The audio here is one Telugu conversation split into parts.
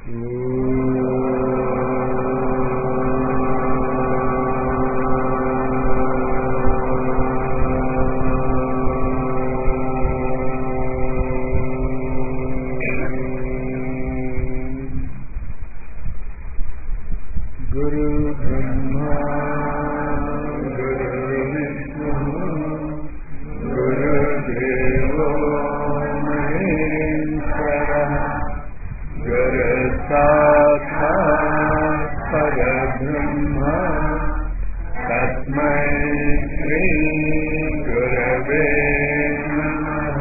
गुरु ब्रह्मा गुरुर्विष्णु गुरुदेवो महेश्वरः गुरुसाक्षात् परब्रह्म तस्मै श्रीगुरवे नमः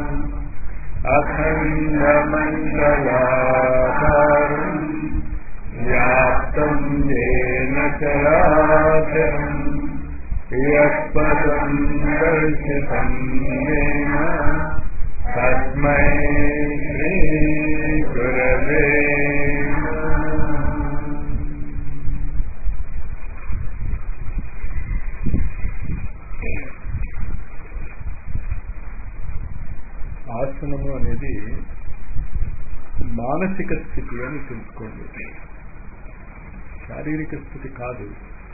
अखण्डमण्डलाकारम् व्याप्तं येन चराचरम् यत्पदं दर्शितं येन तस्मै श्रीगुरवे नमः ఆసనము అనేది మానసిక స్థితి అని తెలుసుకోండి శారీరక స్థితి కాదు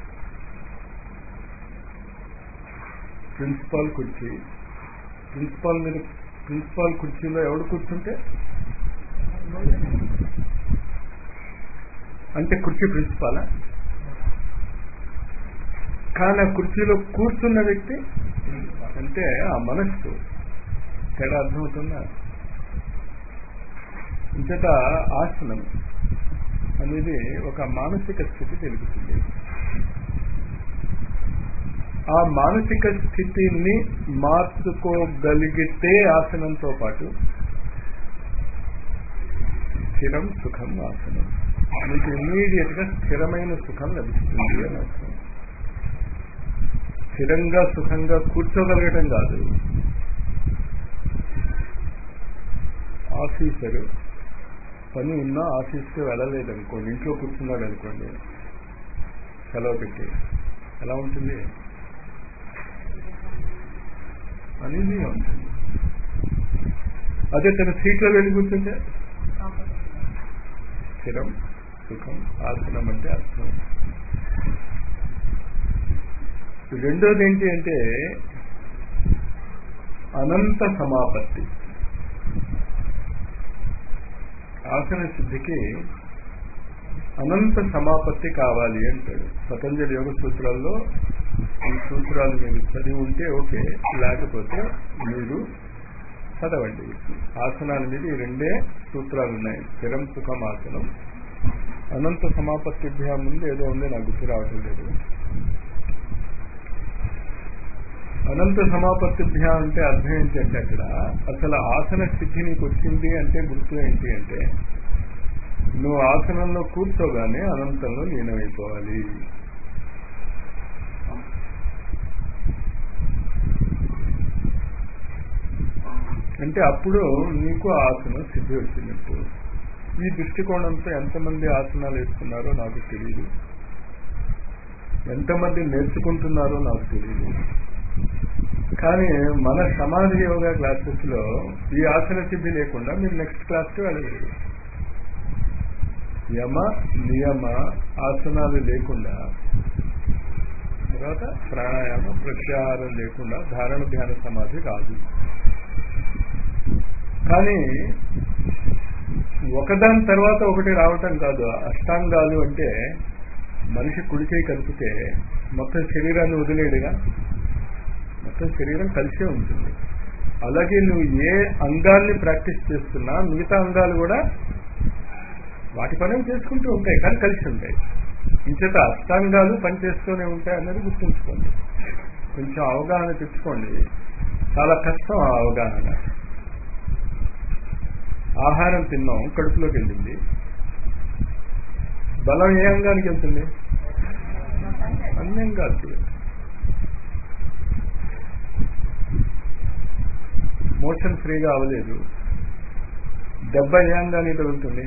ప్రిన్సిపాల్ కుర్చీ ప్రిన్సిపాల్ మీద ప్రిన్సిపాల్ కుర్చీలో ఎవడు కూర్చుంటే అంటే కుర్చీ ప్రిన్సిపాలా కానీ ఆ కుర్చీలో కూర్చున్న వ్యక్తి అంటే ఆ మనస్సు తేడా అర్థమవుతుందా ఇంతట ఆసనం అనేది ఒక మానసిక స్థితి తెలుపుతుంది ఆ మానసిక స్థితిని మార్చుకోగలిగితే ఆసనంతో పాటు స్థిరం సుఖం ఆసనం మీకు ఇమ్మీడియట్ గా స్థిరమైన సుఖం లభిస్తుంది అని అర్థం స్థిరంగా సుఖంగా కూర్చోగలగటం కాదు ఆఫీసరు పని ఉన్నా ఆఫీస్కి వెళ్ళలేదు అనుకోండి ఇంట్లో కూర్చున్నాడు అనుకోండి సెలవు పెట్టి ఎలా ఉంటుంది అనేది ఉంటుంది అదే తన సీట్లో వెళ్ళి కూర్చుంటే స్థిరం సుఖం ఆసనం అంటే అర్థం రెండోది ఏంటి అంటే అనంత సమాపత్తి ఆసన సిద్ధికి అనంత సమాపత్తి కావాలి అంటాడు పతంజలి యోగ సూత్రాల్లో ఈ సూత్రాలు మీరు చదివి ఉంటే ఓకే లేకపోతే మీరు చదవండి ఆసనాల మీద ఈ రెండే సూత్రాలు ఉన్నాయి స్థిరం సుఖం ఆసనం అనంత సమాపత్తిభ్యా ముందు ఏదో ఉంది నాకు గుర్తు రావటం లేదు అనంత సమాపత్తిభ్య అంటే అర్థం ఏంటంటే అక్కడ అసలు ఆసన స్థితి నీకు వచ్చింది అంటే గుర్తు ఏంటి అంటే నువ్వు ఆసనంలో కూర్చోగానే అనంతంలో లీనమైపోవాలి అంటే అప్పుడు నీకు ఆసనం సిద్ధి వచ్చినట్టు ఈ దృష్టికోణంతో ఎంతమంది ఆసనాలు వేస్తున్నారో నాకు తెలియదు ఎంతమంది నేర్చుకుంటున్నారో నాకు తెలియదు కానీ మన సమాధి యోగా క్లాసెస్ లో ఈ ఆసన సిద్ధి లేకుండా మీరు నెక్స్ట్ క్లాస్కి వెళ్ళలేదు యమ నియమ ఆసనాలు లేకుండా తర్వాత ప్రాణాయామ ప్రత్యాహారం లేకుండా ధారణ ధ్యాన సమాధి కాదు కానీ ఒకదాని తర్వాత ఒకటి రావటం కాదు అష్టాంగాలు అంటే మనిషి కుడికై కలిపితే మొత్తం శరీరాన్ని వదిలేడుగా మొత్తం శరీరం కలిసే ఉంటుంది అలాగే నువ్వు ఏ అంగాల్ని ప్రాక్టీస్ చేస్తున్నా మిగతా అంగాలు కూడా వాటి పనులు చేసుకుంటూ ఉంటాయి కానీ కలిసి ఉంటాయి ఇంచేత అష్టాంగాలు పనిచేస్తూనే ఉంటాయి అన్నది గుర్తుంచుకోండి కొంచెం అవగాహన తెచ్చుకోండి చాలా కష్టం ఆ అవగాహన ఆహారం తిన్నాం కడుపులోకి వెళ్ళింది బలం ఏ అంగానికి వెళ్తుంది అన్ని అంగాలకి మోషన్ ఫ్రీగా అవ్వలేదు దెబ్బ ఏ అంగానికి తగులుతుంది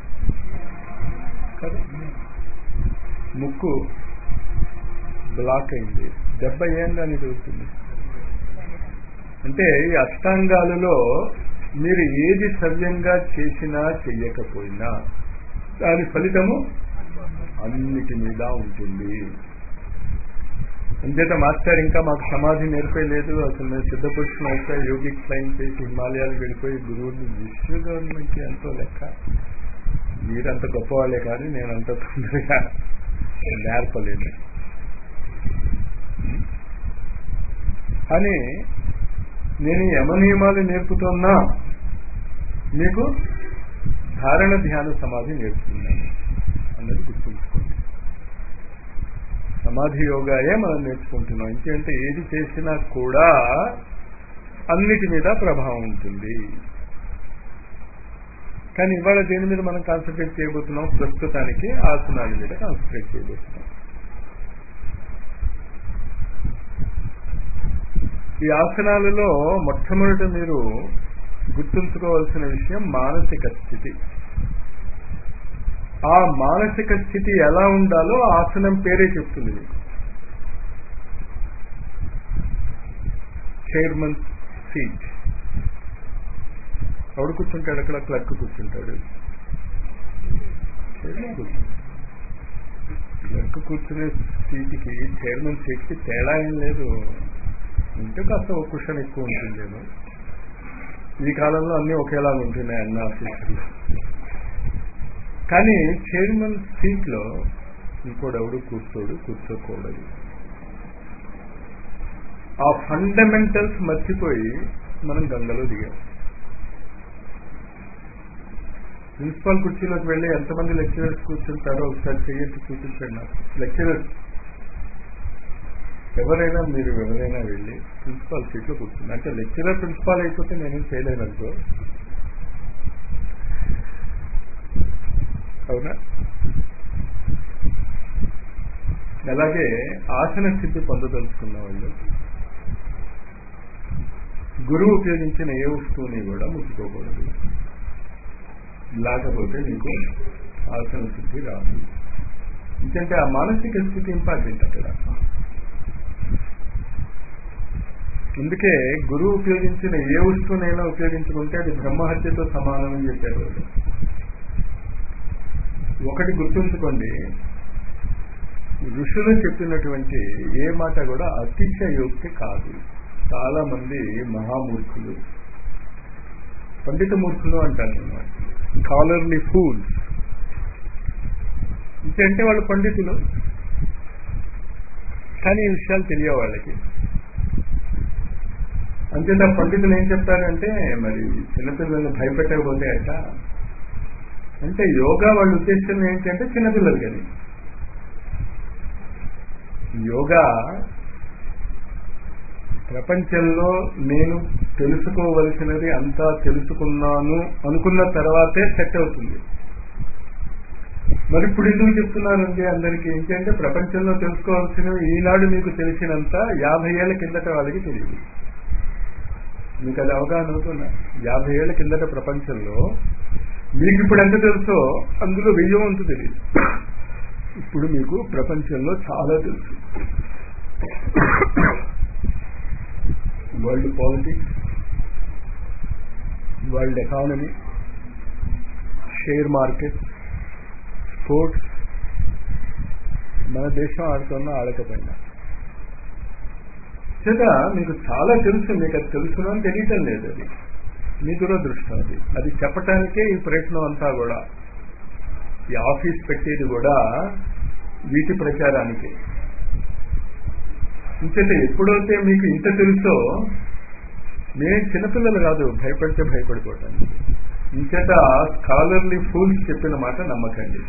కదా ముక్కు బ్లాక్ అయింది దెబ్బ ఏ అంగానికి తగులుతుంది అంటే ఈ అష్టాంగాలలో మీరు ఏది సవ్యంగా చేసినా చెయ్యకపోయినా దాని ఫలితము అన్నిటి మీద ఉంటుంది అంచేత మాస్టర్ ఇంకా మాకు సమాధి నేర్పేయలేదు అసలు మేము సిద్ధపురుషులు అయిపోయి యోగిక్ ఫ్లైన్ చేసి హిమాలయాలు వెళ్ళిపోయి గురువుని విశ్వ గవర్నమెంట్ ఎంతో లెక్క మీరంత గొప్పవాళ్లే కానీ నేను అంత తొందరగా నేర్పలేదు అని నేను యమ నియమాలు నేర్పుతున్నా మీకు ధారణ ధ్యాన సమాధి నేర్పుతున్నాను అన్నది గుర్తుంచుకోండి సమాధి యోగాయే మనం నేర్చుకుంటున్నాం ఎందుకంటే ఏది చేసినా కూడా అన్నిటి మీద ప్రభావం ఉంటుంది కానీ ఇవాళ దేని మీద మనం కాన్సన్ట్రేట్ చేయబోతున్నాం ప్రస్తుతానికి ఆసనాల మీద కాన్సన్ట్రేట్ చేయబోతున్నాం ఈ ఆసనాలలో మొట్టమొదట మీరు గుర్తుంచుకోవాల్సిన విషయం మానసిక స్థితి ఆ మానసిక స్థితి ఎలా ఉండాలో ఆసనం పేరే చెప్తుంది మీకు చైర్మన్ సీట్ ఎవడు కూర్చుంటాడు అక్కడ క్లర్క్ కూర్చుంటాడు చైర్మన్ కూర్చుంటాడు క్లర్క్ కూర్చునే సీట్కి చైర్మన్ సీట్కి తేడా ఏం లేదు ఉంటే కాస్త ఒక కుషన్ ఎక్కువ ఉంటుందేమో ఈ కాలంలో అన్నీ ఒకేలాగా ఉంటున్నాయి అన్న ఆఫీసులు కానీ చైర్మన్ సీట్లో ఇంకోడెవడు కూర్చోడు కూర్చోకూడదు ఆ ఫండమెంటల్స్ మర్చిపోయి మనం గంగలో దిగాం ప్రిన్సిపాల్ కుర్చీలోకి వెళ్ళి ఎంతమంది లెక్చరర్స్ కూర్చుంటారో ఒకసారి చెయ్యొచ్చు చూపించండి నాకు లెక్చరర్స్ ఎవరైనా మీరు ఎవరైనా వెళ్ళి ప్రిన్సిపాల్ సీట్లో కూర్చుంది అంటే లెక్చరర్ ప్రిన్సిపాల్ అయిపోతే నేనేం చేయలేను అనుకో అవునా అలాగే ఆసన స్థితి పొందదలుచుకున్న వాళ్ళు గురువు ఉపయోగించిన ఏ వస్తువుని కూడా ముట్టుకోకూడదు లేకపోతే మీకు ఆసన స్థితి రాదు ఎందుకంటే ఆ మానసిక స్థితి ఇంపార్టెంట్ అక్కడ అందుకే గురువు ఉపయోగించిన ఏ వస్తువునైనా ఉపయోగించుకుంటే అది బ్రహ్మహత్యతో సమానం అని చెప్పారు వాళ్ళు ఒకటి గుర్తుంచుకోండి ఋషులు చెప్పినటువంటి ఏ మాట కూడా అతిశయోక్తి కాదు చాలా మంది మహామూర్ఖులు పండిత మూర్ఖులు అంటారు స్కాలర్లీ ఫూల్స్ ఇంకంటే వాళ్ళు పండితులు కానీ ఈ విషయాలు తెలియ వాళ్ళకి అంతేత పండితులు ఏం చెప్తారంటే మరి చిన్నపిల్లల్ని భయపెట్టకపోతే అట అంటే యోగా వాళ్ళ ఉద్దేశం ఏంటంటే చిన్నపిల్లలు కానీ యోగా ప్రపంచంలో నేను తెలుసుకోవలసినది అంతా తెలుసుకున్నాను అనుకున్న తర్వాతే సెట్ అవుతుంది మరి ఇప్పుడు ఎందుకు చెప్తున్నారండి అందరికీ ఏంటంటే ప్రపంచంలో తెలుసుకోవాల్సినవి ఈనాడు మీకు తెలిసినంత యాభై ఏళ్ల కిందట వాళ్ళకి తెలియదు మీకు అది అవగాహన అవుతుందా యాభై ఏళ్ల కిందట ప్రపంచంలో మీకు ఇప్పుడు ఎంత తెలుసో అందులో వెయ్యి వంతు తెలియదు ఇప్పుడు మీకు ప్రపంచంలో చాలా తెలుసు world politics world economy share market sports మన దేశం ఆడుతున్నా ఆడకపోయినా చేత మీకు చాలా తెలుసు మీకు అది తెలుసును అని తెలియటం లేదు అది మీ దురదృష్టం అది అది చెప్పటానికే ఈ ప్రయత్నం అంతా కూడా ఈ ఆఫీస్ పెట్టేది కూడా వీటి ప్రచారానికి ఇంకైతే ఎప్పుడైతే మీకు ఇంత తెలుసో నేను చిన్నపిల్లలు కాదు భయపడితే భయపడిపోవటానికి ఇంచేత స్కాలర్లీ ఫూల్స్ చెప్పిన మాట నమ్మకండి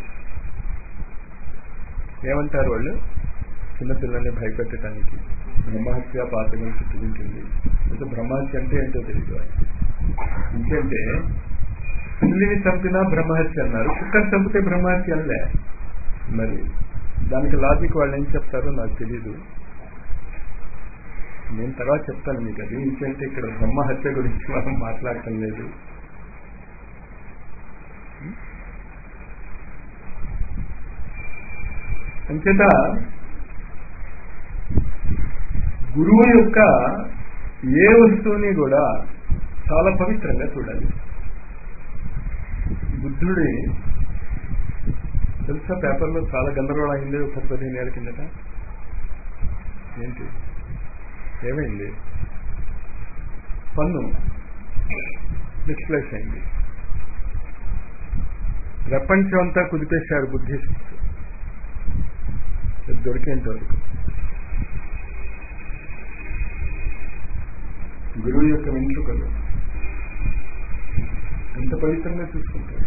ఏమంటారు వాళ్ళు చిన్నపిల్లల్ని భయపెట్టడానికి బ్రహ్మహత్య పాతకం చుట్టుకుంటుంది అయితే బ్రహ్మహత్య అంటే ఏంటో తెలియదు ఇంకేంటే పిల్లిని చంపినా బ్రహ్మహత్య అన్నారు కుక్కని చంపితే బ్రహ్మహత్య అనలే మరి దానికి లాజిక్ వాళ్ళు ఏం చెప్తారో నాకు తెలీదు నేను తర్వాత చెప్తాను మీకు అది ఇంకేంటే ఇక్కడ బ్రహ్మహత్య గురించి మనం మాట్లాడటం లేదు అంచేత గురువు యొక్క ఏ వస్తువుని కూడా చాలా పవిత్రంగా చూడాలి బుద్ధుడి తెలుసా పేపర్లో చాలా గందరగోళం అయింది ఒక పదిహేను ఏళ్ళ కిందట ఏంటి ఏమైంది పన్ను మిస్ప్లేస్ అయింది ప్రపంచం అంతా కుదిపేశారు బుద్ధిస్ట్ దొరికేంత వరకు గురువు యొక్క వెంట్రుకలు ఎంత పవిత్రంగా చూసుకుంటారు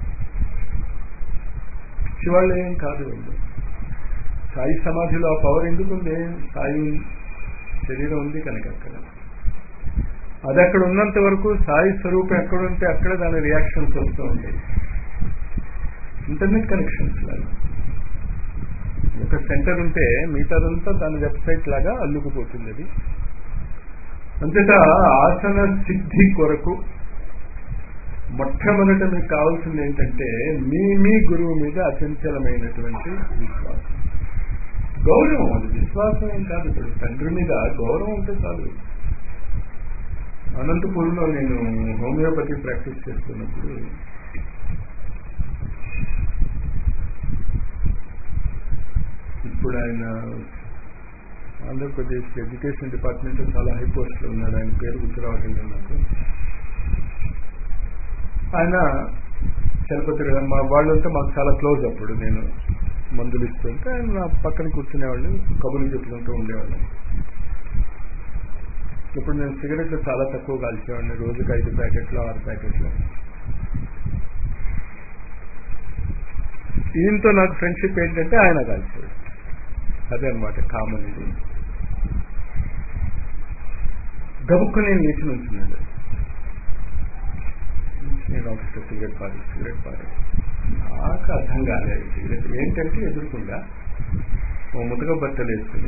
పిచ్చివాళ్ళు ఏం కాదు వీళ్ళు సాయి సమాధిలో ఆ పవర్ ఎందుకు ఉంది సాయి శరీరం ఉంది కనుక అక్కడ అది అక్కడ ఉన్నంత వరకు సాయి స్వరూపం ఎక్కడ ఉంటే అక్కడ దాని రియాక్షన్స్ వస్తూ ఉంటాయి ఇంటర్నెట్ కనెక్షన్స్ లాగా ఒక సెంటర్ ఉంటే మిగతాదంతా దాని వెబ్సైట్ లాగా అల్లుకుపోతుంది అది అంతటా ఆసన సిద్ధి కొరకు మొట్టమొదట మీకు కావాల్సింది ఏంటంటే మీ మీ గురువు మీద అచంచలమైనటువంటి విశ్వాసం గౌరవం అది విశ్వాసం ఏం కాదు ఇప్పుడు తండ్రి మీద గౌరవం ఉంటే చాలు అనంతపూర్లో నేను హోమియోపతి ప్రాక్టీస్ చేస్తున్నప్పుడు ఇప్పుడు ఆయన ఆంధ్రప్రదేశ్ ఎడ్యుకేషన్ డిపార్ట్మెంట్ చాలా హై పోస్ట్లో ఉన్నాడు ఆయన పేరు గుర్తు రావటం లేదు నాకు ఆయన చలపతి మా వాళ్ళంతా మాకు చాలా క్లోజ్ అప్పుడు నేను మందులు ఇస్తుంటే ఆయన నా పక్కన కూర్చునేవాళ్ళు కబుర్లు చెప్పుకుంటూ ఉండేవాళ్ళు ఇప్పుడు నేను సిగరెట్లు చాలా తక్కువ కాల్చేవాడిని రోజుకి ఐదు ప్యాకెట్లు ఆరు ప్యాకెట్లు ఈయనతో నాకు ఫ్రెండ్షిప్ ఏంటంటే ఆయన కాల్చేవాడు అదే అనమాట కామన్ ఇది గబుక్కు నేను లేచి నుంచున్నాడు నేను ఒక సిగరెట్ పాడు సిగరెట్ పాడు నాకు అర్థం కాలేదు సిగరెట్ ఏంటంటే ఎదురుకుండా ఓ ముతక బట్టలు వేసుకుని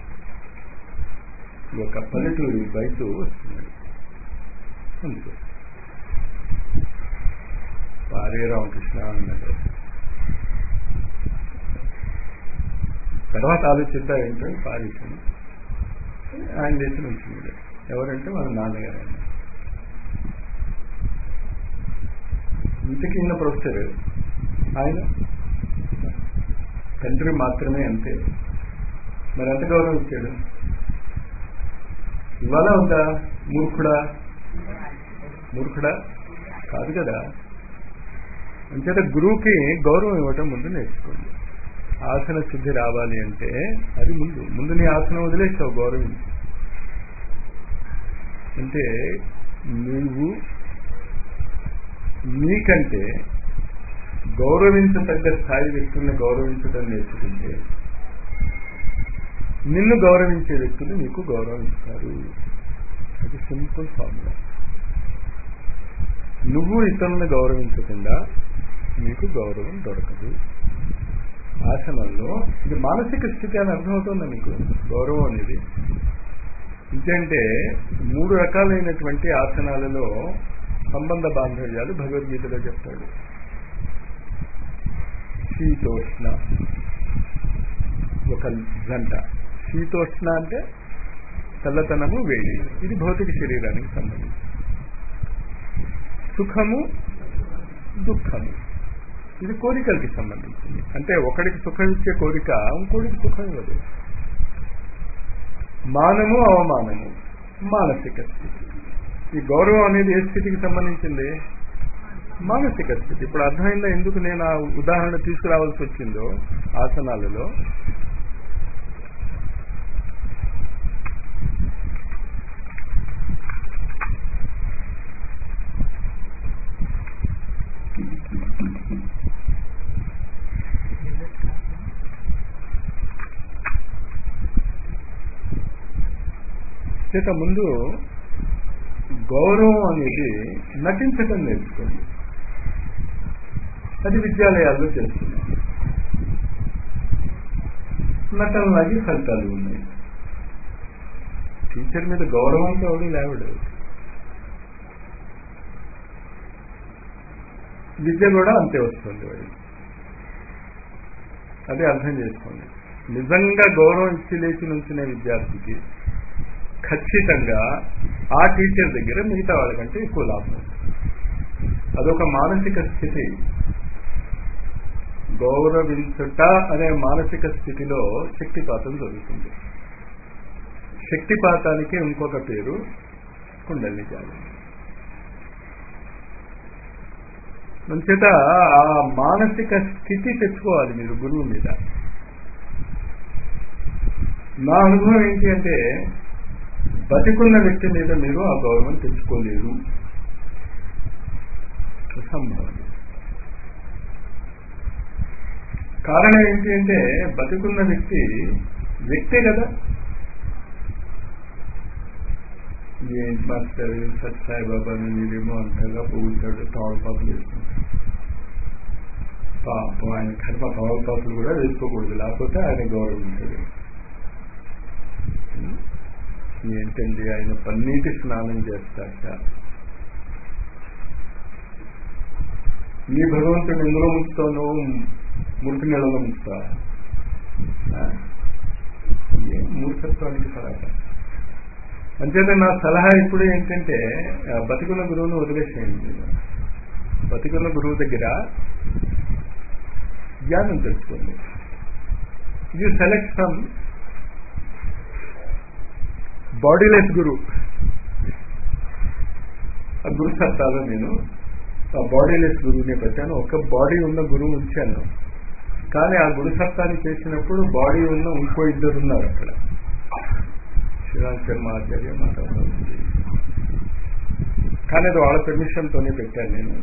ఒక పల్లెటూరి బయట వస్తున్నాడు అందుకు పారే రామకృష్ణ అన్నాడు తర్వాత ఆలోచిద్దాం ఏంటో పారేసాను ఆయన లేచి నుంచున్నాడు ఎవరంటే వాళ్ళ నాన్నగారు ఆయన ఇంటికి ఉన్న ప్రొఫెసర్ ఆయన తండ్రి మాత్రమే అంతే మరి ఎంత గౌరవం ఇచ్చాడు ఇవాళ ఉందా మూర్ఖుడా మూర్ఖుడా కాదు కదా అంచేత గురువుకి గౌరవం ఇవ్వటం ముందు నేర్చుకోండి ఆసన శుద్ధి రావాలి అంటే అది ముందు ముందు నీ ఆసనం వదిలేసావు గౌరవించి అంటే నువ్వు నీకంటే గౌరవించదగ్గ స్థాయి వ్యక్తుల్ని గౌరవించడం నేర్చుకుంటే నిన్ను గౌరవించే వ్యక్తులు నీకు గౌరవం ఇస్తారు అది సింపుల్ ఫార్ములా నువ్వు ఇతరులను గౌరవించకుండా నీకు గౌరవం దొరకదు ఆసనంలో ఇది మానసిక స్థితి అని అర్థమవుతుందా మీకు గౌరవం అనేది ఇంకంటే మూడు రకాలైనటువంటి ఆసనాలలో సంబంధ బాంధవ్యాలు భగవద్గీతలో చెప్తాడు శీతోష్ణ ఒక జంట శీతోష్ణ అంటే చల్లతనము వేడి ఇది భౌతిక శరీరానికి సంబంధించి సుఖము దుఃఖము ఇది కోరికలకి సంబంధించింది అంటే ఒకడికి సుఖం ఇచ్చే కోరిక ఇంకోటికి సుఖం ఇవ్వదు మానము అవమానము మానసిక స్థితి ఈ గౌరవం అనేది ఏ స్థితికి సంబంధించింది మానసిక స్థితి ఇప్పుడు అర్థమైందా ఎందుకు నేను ఆ ఉదాహరణ తీసుకురావాల్సి వచ్చిందో ఆసనాలలో చేత ముందు గౌరవం అనేది నటించటం నేర్చుకోండి అది విద్యాలయాల్లో చేస్తున్నాం నటనలాగి ఫలితాలు ఉన్నాయి టీచర్ మీద గౌరవంతో ఎవడు లేవడు విద్య కూడా అంతే వస్తుంది వాడి అదే అర్థం చేసుకోండి నిజంగా గౌరవం ఇచ్చి లేచి నుంచునే విద్యార్థికి ఖచ్చితంగా ఆ టీచర్ దగ్గర మిగతా వాళ్ళకంటే ఎక్కువ లాభం అదొక మానసిక స్థితి గౌరవించుట అనే మానసిక స్థితిలో శక్తిపాతం జరుగుతుంది శక్తిపాతానికి ఇంకొక పేరు కుండలి జాలం మంచేత ఆ మానసిక స్థితి తెచ్చుకోవాలి మీరు గురువు మీద నా అనుభవం ఏంటి అంటే బతికున్న వ్యక్తి మీద మీరు ఆ గౌరవం తెచ్చుకోలేరు అసంభవం కారణం ఏంటి అంటే బతికున్న వ్యక్తి వ్యక్తే కదా ఏంటి మాస్టర్ సత్సాయి బాబాని మీరేమో అంతగా పొగుతాడు తమలపాకులు వేసుకుంటాడు పాపం ఆయన కర్మ తమలపాకులు కూడా వేసుకోకూడదు లేకపోతే ఆయన గౌరవించాడు ఏంటండి ఆయన పన్నీటి స్నానం చేస్తాట నీ భగవంతుడు ఎందులో ముంచుతావు నువ్వు మురికి నెలలో ముంచుతా ఏం మూర్ఖత్వానికి సలహా అంచేత నా సలహా ఇప్పుడు ఏంటంటే బతికున్న గురువును వదిలేసేయండి బతికున్న గురువు దగ్గర జ్ఞానం తెలుసుకోండి you select some bodyless guru ఆ గురు సత్తాలో నేను ఆ బాడీలెస్ గురువుని పెట్టాను ఒక బాడీ ఉన్న గురువు ఉంచాను కానీ ఆ గురు సత్తాన్ని చేసినప్పుడు బాడీ ఉన్న ఇంకో ఇద్దరు ఉన్నారు అక్కడ శ్రీరామ్ శర్మ ఆచార్య మాట్లాడుతుంది కానీ అది వాళ్ళ పెర్మిషన్తోనే పెట్టాను నేను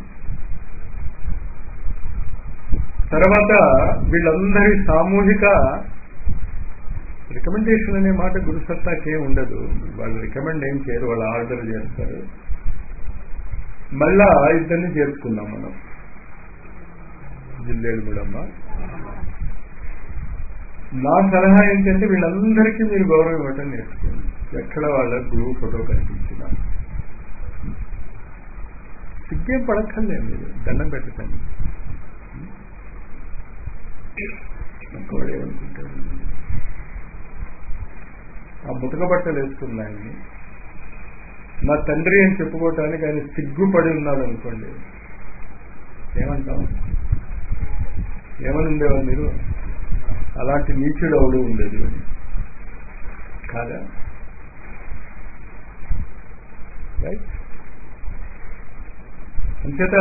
తర్వాత వీళ్ళందరి సామూహిక రికమెండేషన్ అనే మాట గురుసత్తాకే ఉండదు వాళ్ళు రికమెండ్ ఏం చేయరు వాళ్ళు ఆర్డర్ చేస్తారు మళ్ళా ఇద్దరిని చేర్చుకున్నాం మనం జిల్లేడు గుడమ్మ నా సలహా ఏంటంటే వీళ్ళందరికీ మీరు గౌరవం ఇవ్వటం నేర్చుకోండి ఎక్కడ వాళ్ళ గురువు ఫోటో కనిపించినా సిగ్గేం పడక్కర్లేదు మీరు దండం పెట్టకండి ఏమనుకుంటాడు ఆ ముతక బట్టలు వేసుకున్నాయని నా తండ్రి అని చెప్పుకోవటానికి ఆయన సిగ్గుపడి ఉన్నాడు అనుకోండి ఏమంటాం ఏమని ఉండేవారు మీరు అలాంటి నీచుడు అవడు ఉండేది అని కాదా రైట్ అంచేత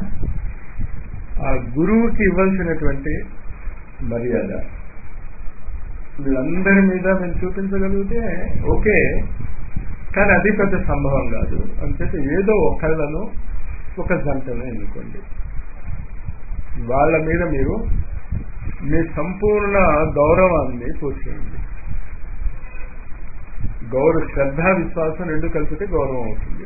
ఆ గురువుకి ఇవ్వాల్సినటువంటి మర్యాద వీళ్ళందరి మీద మేము చూపించగలిగితే ఓకే కానీ అది పెద్ద సంభవం కాదు అంచేత ఏదో ఒకళ్ళను ఒక జంటను ఎన్నుకోండి వాళ్ళ మీద మీరు మీ సంపూర్ణ గౌరవాన్ని పోసేయండి గౌరవ శ్రద్ధ విశ్వాసం రెండు కలిపితే గౌరవం అవుతుంది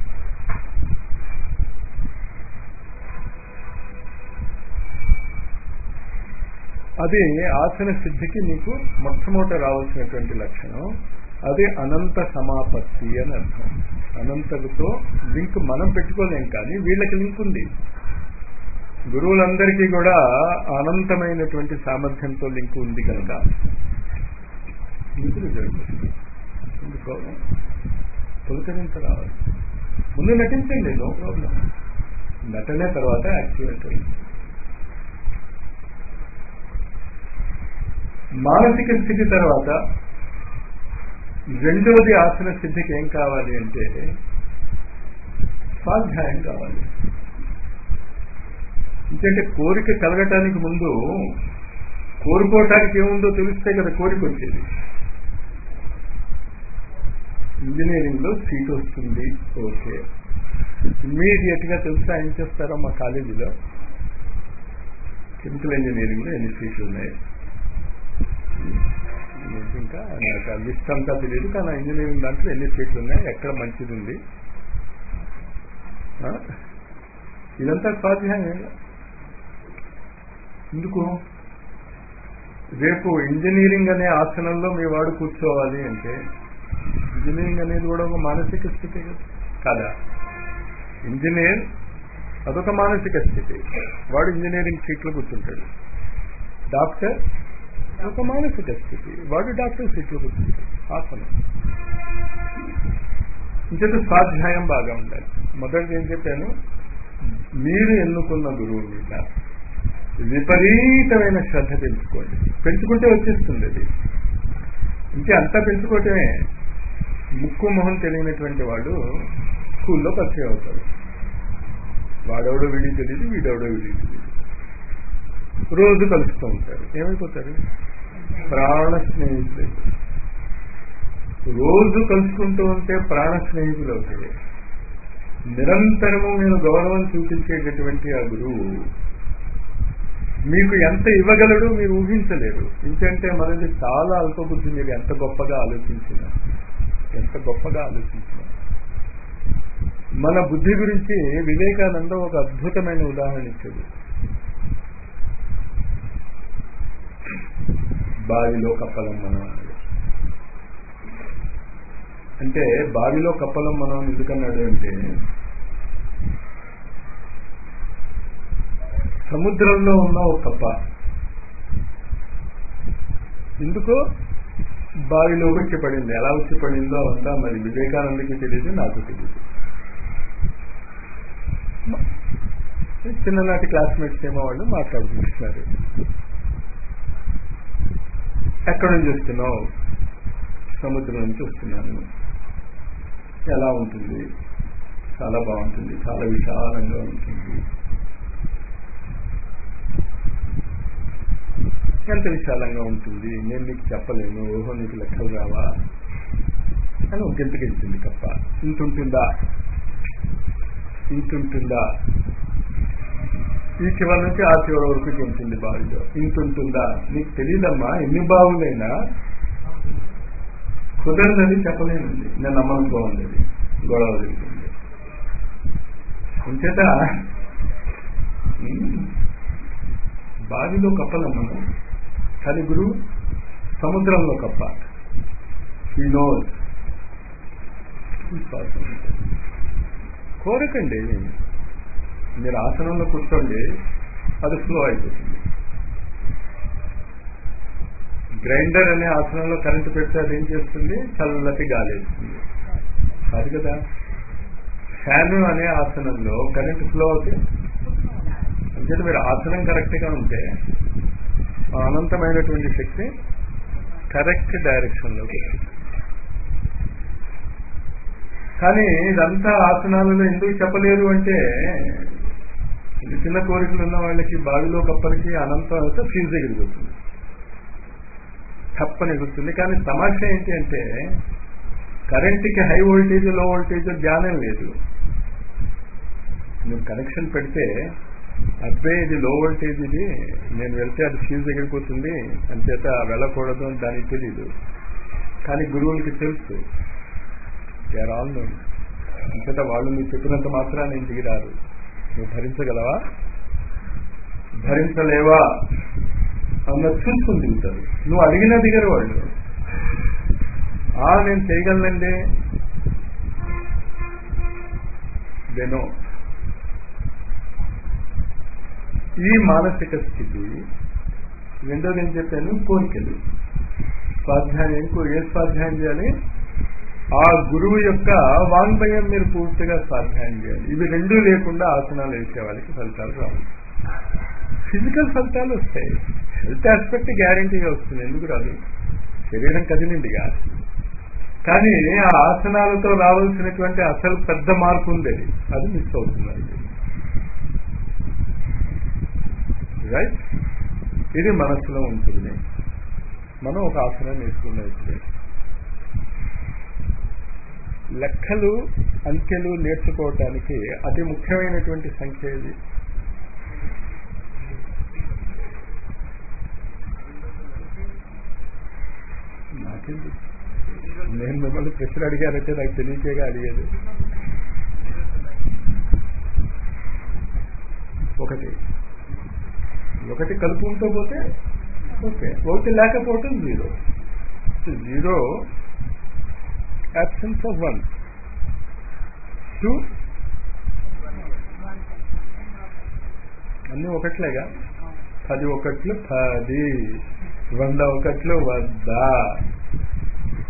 అది ఆసన సిద్ధికి మీకు మొట్టమొదట రావాల్సినటువంటి లక్షణం అది అనంత సమాపత్తి అని అర్థం అనంతతో లింక్ మనం పెట్టుకోలేం కానీ వీళ్ళకి లింక్ ఉంది గురువులందరికీ కూడా అనంతమైనటువంటి సామర్థ్యంతో లింక్ ఉంది కనుక లింకులు జరుగుతుంది గౌరవం తొలకరించ రావాలి ముందు నటించండి నో ప్రాబ్లం నటనే తర్వాత యాక్టివేట్ మానసిక స్థితి తర్వాత రెండోది ఆసన సిద్ధికి ఏం కావాలి అంటే స్వాధ్యాయం కావాలి ఎందుకంటే కోరిక కలగటానికి ముందు కోరుకోవటానికి ఏముందో తెలిస్తే కదా కోరిక వచ్చేది ఇంజనీరింగ్ లో సీట్ వస్తుంది ఓకే ఇమ్మీడియట్ గా తెలుసా ఏం చేస్తారో మా కాలేజీలో కెమికల్ ఇంజనీరింగ్ లో ఎన్ని సీట్లు ఉన్నాయి ఇంకా నాకు ఆ లిస్ట్ అంతా తెలియదు కానీ ఇంజనీరింగ్ దాంట్లో ఎన్ని సీట్లు ఉన్నాయి ఎక్కడ మంచిది ఉంది ఇదంతా స్వాధ్యాయం ఎందుకు రేపు ఇంజనీరింగ్ అనే ఆసనంలో మీ వాడు కూర్చోవాలి అంటే ఇంజనీరింగ్ అనేది కూడా ఒక మానసిక స్థితి కదా ఇంజనీర్ అదొక మానసిక స్థితి వాడు ఇంజనీరింగ్ సీట్లో కూర్చుంటాడు డాక్టర్ ఒక మానసిక స్థితి వాడు డాక్టర్ సీట్లో కూర్చుంటాడు ఆసనం ఇంకేత స్వాధ్యాయం బాగా ఉండాలి మొదటి ఏం చెప్పాను మీరు ఎన్నుకున్న గురువు మీద విపరీతమైన శ్రద్ధ పెంచుకోండి పెంచుకుంటే వచ్చేస్తుంది అది ఇంకే అంతా పెంచుకోవటమే ముక్కు మొహం తెలియనటువంటి వాడు స్కూల్లో పరిచయం అవుతాడు వాడెవడో వీడికి తెలియదు వీడెవడో వీడికి తెలియదు రోజు కలుస్తూ ఉంటారు ఏమైపోతారు ప్రాణ స్నేహితులు రోజు కలుసుకుంటూ ఉంటే ప్రాణ స్నేహితులు అవుతాయి నిరంతరము మీరు గౌరవం చూపించేటటువంటి ఆ గురువు మీకు ఎంత ఇవ్వగలడు మీరు ఊహించలేరు ఇంకంటే మనది చాలా అల్పబుద్ధి మీరు ఎంత గొప్పగా ఆలోచించిన ఎంత గొప్పగా ఆలోచించిన మన బుద్ధి గురించి వివేకానంద ఒక అద్భుతమైన ఉదాహరణ ఇచ్చాడు బావిలో కప్పలం మనం అన్నాడు అంటే బావిలో కప్పలం మనం ఎందుకన్నాడు అంటే సముద్రంలో ఉన్న ఒక కప్ప ఎందుకో బావిలో వచ్చి పడింది ఎలా వచ్చి పడిందో అంతా మరి వివేకానందకి తెలియదు నాకు తెలియదు చిన్ననాటి క్లాస్మేట్స్ ఏమో వాళ్ళు మాట్లాడుకుంటున్నారు ఎక్కడి నుంచి వస్తున్నావు సముద్రం నుంచి వస్తున్నాను ఎలా ఉంటుంది చాలా బాగుంటుంది చాలా విశాలంగా ఉంటుంది ఎంత విశాలంగా ఉంటుంది నేను నీకు చెప్పలేను ఓహో నీకు లెక్కలు రావా అని ఒక గంటకి వెళ్తుంది కప్ప ఇంతుంటుందా ఇంతుంటుందా ఈ చివరి నుంచి ఆ చివరి వరకు గెంతుంది బావిలో ఇంతుంటుందా నీకు తెలియదమ్మా ఎన్ని బావులైనా కుదరదని చెప్పలేనండి నేను నమ్మకం బాగుంది గొడవ జరిగింది అంచేత బావిలో కప్పలం మనం కానీ గురువు సముద్రంలో కప్ప ఈ నోస్ కోరకండి మీరు ఆసనంలో కూర్చోండి అది ఫ్లో అయిపోతుంది గ్రైండర్ అనే ఆసనంలో కరెంటు పెడితే అది ఏం చేస్తుంది చల్లటి గాలి వేస్తుంది కాదు కదా ఫ్యాన్ అనే ఆసనంలో కరెంట్ ఫ్లో అవుతే అంటే మీరు ఆసనం కరెక్ట్గా ఉంటే అనంతమైనటువంటి శక్తి కరెక్ట్ డైరెక్షన్లోకి కానీ ఇదంతా ఆసనాలలో ఎందుకు చెప్పలేరు అంటే చిన్న చిన్న కోరికలు ఉన్న వాళ్ళకి బావిలో కప్పలకి అనంతం అయితే ఫ్యూజ్ ఎగిరిపోతుంది తప్పని ఎగురుతుంది కానీ తమాషా ఏంటి అంటే కరెంట్కి హై వోల్టేజ్ లో వోల్టేజ్ ధ్యానం లేదు నువ్వు కనెక్షన్ పెడితే అబ్బే ఇది లో వోల్టేజ్ ఇది నేను వెళ్తే అది ఫ్యూజ్ ఎగిరిపోతుంది అంచేత వెళ్ళకూడదు అని దానికి తెలియదు కానీ గురువులకి తెలుసు దే ఆర్ ఆల్ నోన్ అంచేత వాళ్ళు నువ్వు చెప్పినంత మాత్రాన్ని ఇంటికి రారు నువ్వు భరించగలవా భరించలేవా అన్నది చూసుకుని దిగుతారు నువ్వు అడిగినా దిగరు వాళ్ళు ఆ నేను చేయగలనండి దెనో ఈ మానసిక స్థితి రెండోది ఏం చెప్పాను కోరికలు స్వాధ్యాయం ఏ స్వాధ్యాయం చేయాలి ఆ గురువు యొక్క వాంగ్మయం మీరు పూర్తిగా స్వాధ్యాయం చేయాలి ఇవి రెండూ లేకుండా ఆసనాలు వేసే వాళ్ళకి ఫలితాలు రావు ఫిజికల్ ఫలితాలు వస్తాయి హెల్త్ ఆస్పెక్ట్ గ్యారంటీగా వస్తుంది ఎందుకు రాదు శరీరం కదిలిందిగా కానీ ఆ ఆసనాలతో రావాల్సినటువంటి అసలు పెద్ద మార్పు ఉంది అది మిస్ అవుతుంది రైట్ ఇది మనస్సులో ఉంటుంది మనం ఒక ఆసనం నేర్చుకున్నాం ఇప్పుడే లెక్కలు అంకెలు నేర్చుకోవటానికి అతి ముఖ్యమైనటువంటి సంఖ్య ఇది నాకేంటి నేను మిమ్మల్ని ప్రశ్న అడిగానంటే నాకు తెలియకేగా అడిగేది ఒకటి ఒకటి కలుపుకుంటూ పోతే ఓకే ఒకటి లేకపోవటం zero zero absence of one. Two, అన్ని ఒకట్లేగా పది ఒకట్లు పది వంద ఒకట్లు వద్ద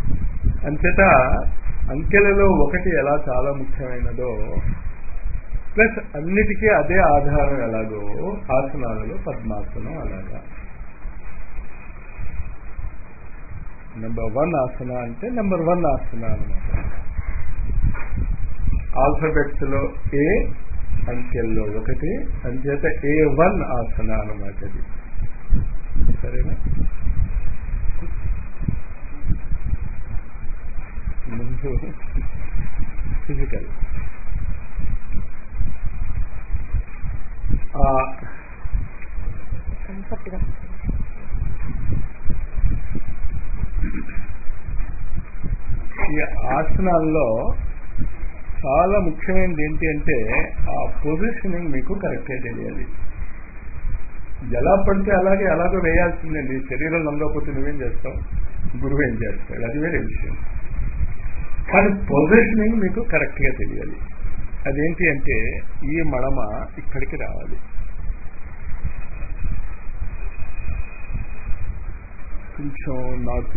అంచేత అంకెలలో ఒకటి ఎలా చాలా ముఖ్యమైనదో ప్లస్ అన్నిటికీ అదే ఆధారం ఎలాగో ఆసనాలలో పద్మాసనం అలాగా నెంబర్ వన్ ఆసన అంటే నెంబర్ వన్ ఆసన అనమాట ఆల్ఫాబెట్స్ లో ఏ అంకెల్లో ఒకటి అంచేత ఏ వన్ ఆసన అనమాట అది సరేనా ముందు ఫిజికల్ కంఫర్ట్గా ఈ ఆసనాల్లో చాలా ముఖ్యమైనది ఏంటి అంటే ఆ పొజిషనింగ్ మీకు కరెక్ట్గా తెలియాలి ఎలా పడితే అలాగే అలాగో వేయాల్సిందండి శరీరం నందకపోతే నువ్వేం చేస్తావు గురువు ఏం చేస్తాడు అది వేరే విషయం కానీ పొజిషనింగ్ మీకు కరెక్ట్గా తెలియాలి అదేంటి అంటే ఈ మడమ ఇక్కడికి రావాలి కొంచెం నాకు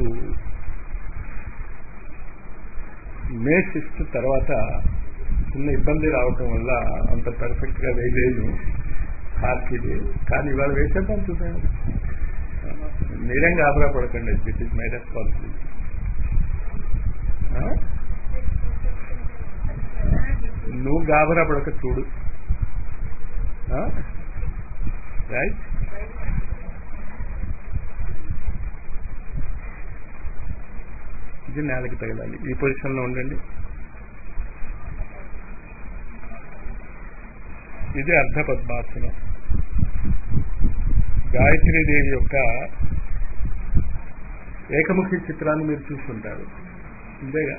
మే సిక్స్త్ తర్వాత చిన్న ఇబ్బంది రావటం వల్ల అంత పర్ఫెక్ట్ గా వేయలేను హార్ట్కి కానీ ఇవాళ వేసేద్దాం చూడండి మీరేం గాబరా పడకండి దిట్ ఈస్ మై రెస్పాన్సిబిలిటీ నువ్వు గాబరా పడక చూడు రైట్ ఇది నేలకి తగలాలి ఈ పొజిషన్లో ఉండండి ఇది అర్ధ పద్మాసనం గాయత్రీదేవి యొక్క ఏకముఖి చిత్రాన్ని మీరు చూస్తుంటారు అంతేగా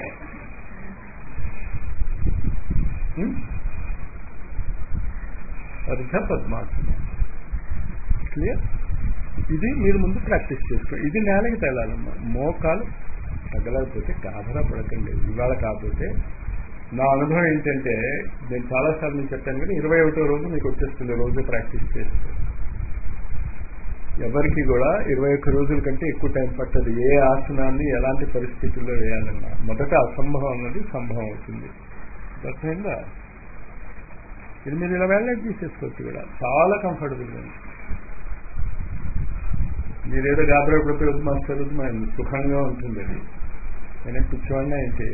ఉం? అర్ధ పద్మాసనం క్లియర్ ఇది మీరు ముందు ప్రాక్టీస్ చేసుకో ఇది నేలకి తగలాలమ్మా మోకాలు తగలకపోతే గాబరా పడకండి ఇవాళ కాకపోతే నా అనుభవం ఏంటంటే నేను చాలాసార్లు నేను చెప్పాను కానీ ఇరవై ఒకటో రోజు మీకు వచ్చేస్తుంది రోజు ప్రాక్టీస్ చేస్తే ఎవరికి కూడా ఇరవై ఒక్క రోజుల కంటే ఎక్కువ టైం పట్టదు ఏ ఆసనాన్ని ఎలాంటి పరిస్థితుల్లో వేయాలన్నా మొదట అసంభవం అన్నది సంభవం అవుతుంది అర్థమైందా ఇది మీరు ఇలా వెళ్ళలేక తీసేసుకోవచ్చు కూడా చాలా కంఫర్టబుల్గా ఉంది మీరేదో గాబరా పడిపోయి వద్దు మాస్టర్ వద్దు మా సుఖంగా ఉంటుంది అది నేను కూర్చోండి ఏంటి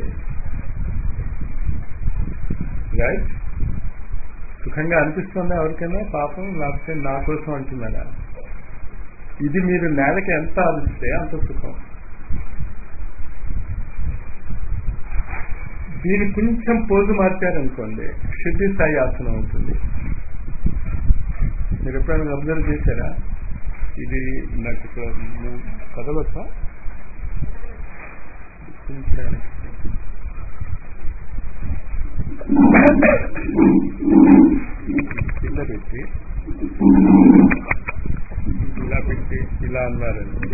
రైట్ సుఖంగా అనిపిస్తుందా ఎవరికైనా పాపం లేకపోతే నా కోసం అంటున్నారా ఇది మీరు నేలకి ఎంత ఆలోచిస్తే అంత సుఖం దీని కొంచెం పోజు మార్చారనుకోండి సిద్ధి స్థాయి ఆసనం అవుతుంది మీరు ఎప్పుడైనా అబ్జర్వ్ చేశారా ఇది నాకు ఇక్కడ కదలొచ్చా కొంచెం కింద పెట్టి ఇలా పెట్టి ఇలా అన్నారండి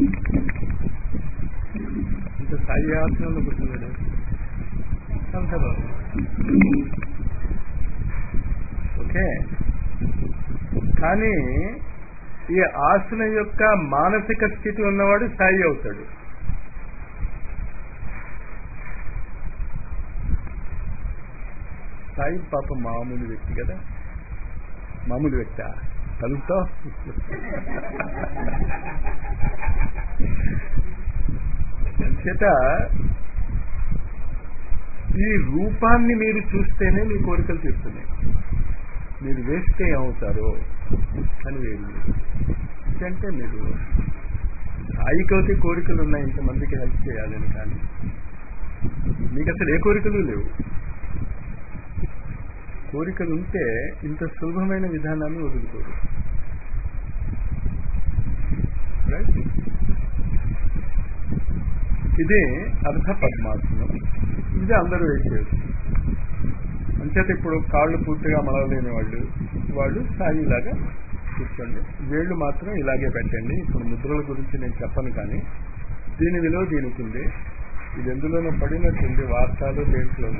ఇంత స్థాయి ఆసనంలో కూర్చున్నాడు అంత బాగుంది ఓకే కానీ ఈ ఆసనం యొక్క మానసిక స్థితి ఉన్నవాడు స్థాయి అవుతాడు సాయి పాప మామూలు వ్యక్తి కదా మామూలు వ్యక్తి కలుగుతావు అంచేత ఈ రూపాన్ని మీరు చూస్తేనే మీ కోరికలు తీరుతున్నాయి మీరు వేస్తే ఏమవుతారో అని వేరు అంటే మీరు సాయికైతే కోరికలు ఉన్నాయి ఇంతమందికి హెల్ప్ చేయాలని కానీ మీకు అసలు ఏ కోరికలు లేవు కోరికలు ఉంటే ఇంత సులభమైన విధానాన్ని వదులుకోరు రైట్ ఇదే అర్ధ పద్మాసనం ఇది అందరూ వేసేయచ్చు అంచేత ఇప్పుడు కాళ్ళు పూర్తిగా మలవలేని వాళ్ళు వాళ్ళు స్థాయిలాగా కూర్చోండి వేళ్ళు మాత్రం ఇలాగే పెట్టండి ఇప్పుడు ముద్రల గురించి నేను చెప్పను కానీ దీని విలువ దీనికి ఉంది ఇది ఎందులోనూ పడినట్టుంది వార్తలు దేంట్లోనూ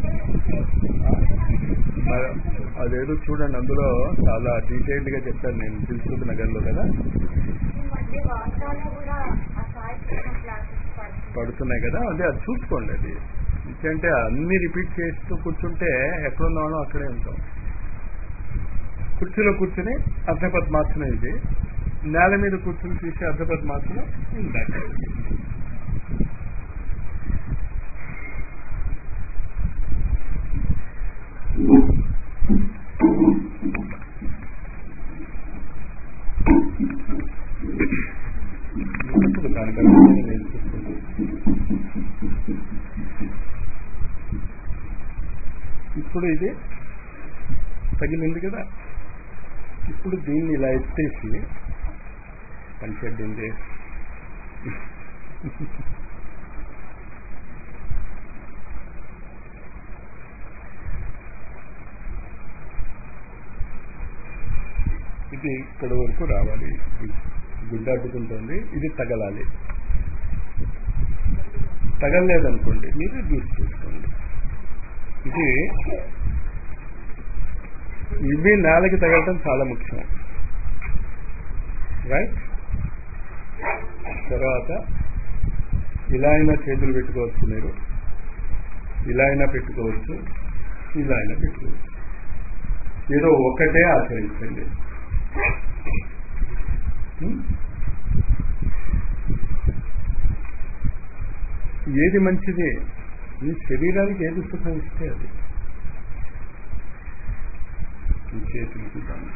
అదేదో చూడండి అందులో చాలా డీటెయిల్డ్ గా చెప్పాను నేను దిల్సుఖ్ నగర్ లో కదా పడుతున్నాయి కదా అదే అది చూసుకోండి అది ఎందుకంటే అన్ని రిపీట్ చేస్తూ కూర్చుంటే ఎక్కడున్నామో అక్కడే ఉంటాం కుర్చీలో కూర్చుని అర్ధపద్మాసనం ఇది నేల మీద కూర్చుని తీసే అర్ధపద్మాసనం ఇందాక ఇప్పుడు దానికి అర్థమైన నేను చూస్తున్నాను. ఇప్పుడు ఇది తగిలింది కదా ఇప్పుడు దీన్ని ఇలా ఎత్తేసి పంచడ్డింది ఇది ఇక్కడ వరకు రావాలి గుడ్డ అడ్డుకుంటుంది ఇది తగలాలి తగలలేదనుకోండి మీరు జ్యూస్ చేసుకోండి ఇది ఇవి నేలకి తగలటం చాలా ముఖ్యం రైట్ తర్వాత ఇలా అయినా చేతులు పెట్టుకోవచ్చు మీరు ఇలా అయినా పెట్టుకోవచ్చు ఇలా అయినా పెట్టుకోవచ్చు ఏదో ఒకటే ఆచరించండి హ్మ్? ఏది మంచిది మీ శరీరానికి ఏది సుఖం ఇస్తే అది ఈ చేతులకి కానీ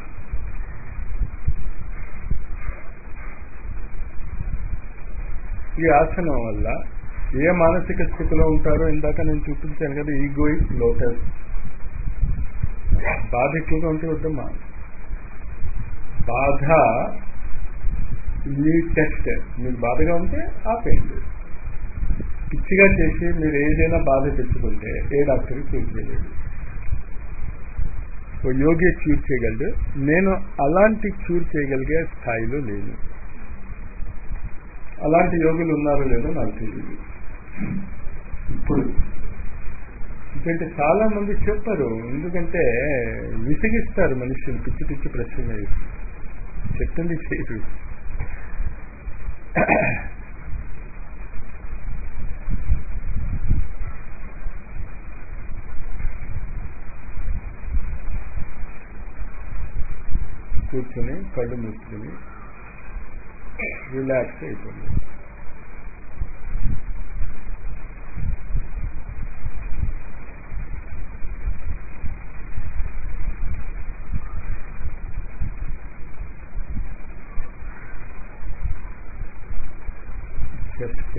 ఈ ఆసనం వల్ల ఏ మానసిక స్థితిలో ఉంటారో ఇందాక నేను చూపించాను కదా ఈగోయిక్ లోటస్ బాధ ఎక్కువగా ఉంటే వద్దమ్మా బాధ మీ టెస్ట్ మీకు బాధగా ఉంటే ఆపేయండి పిచ్చిగా చేసి మీరు ఏదైనా బాధ తెచ్చుకుంటే ఏ డాక్టర్ క్యూర్ చేయలేడు ఓ యోగి క్యూర్ చేయగలడు నేను అలాంటి క్యూర్ చేయగలిగే స్థాయిలో లేను అలాంటి యోగులు ఉన్నారో లేదో నాకు తెలియదు ఇప్పుడు ఎందుకంటే చాలా మంది చెప్పరు ఎందుకంటే విసిగిస్తారు మనుషులు పిచ్చి పిచ్చి ప్రశ్నలు వేసి. చెప్తుంది చేయరు కూర్చుని కళ్ళు మూసుకుని రిలాక్స్ అయిపోయింది చెస్ట్